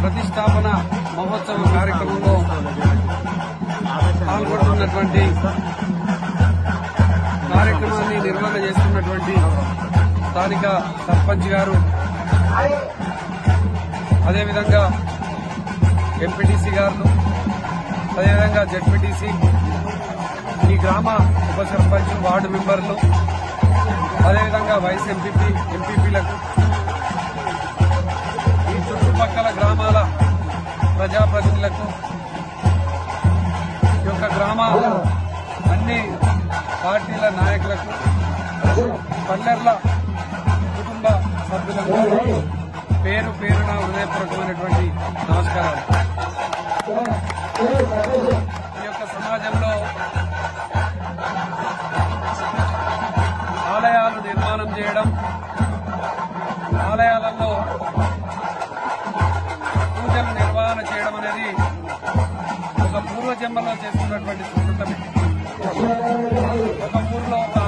ప్రతిష్టాపన మహోత్సవ కార్యక్రమంలో పాల్గొంటున్నటువంటి కార్యక్రమాన్ని నిర్వహణ చేస్తున్నటువంటి స్థానిక సర్పంచ్ గారు అదేవిధంగా ఎంపీటీసీ గారు అదేవిధంగా జడ్పీటీసీ ఈ గ్రామ ఉప సర్పంచ్ వార్డు మెంబర్లు అదేవిధంగా వైస్ ఎంపీపీ ఎంపీపీలకు ఈ చుట్టుపక్కల గ్రామాల ప్రజాప్రతినిధులకు ఈ యొక్క గ్రామ అన్ని పార్టీల నాయకులకు పల్లెర్ల కుటుంబ సభ్యులకు పేరు పేరున హృదయపూర్వకమైనటువంటి నమస్కారాలు ఈ యొక్క సమాజంలో ఆలయాలు నిర్మాణం చేయడం ఆలయాలలో పూజలు నిర్వహణ చేయడం అనేది ఒక పూర్వజన్మలో చేస్తున్నటువంటి సుకృతమే ఒక ఊరిలో ఒక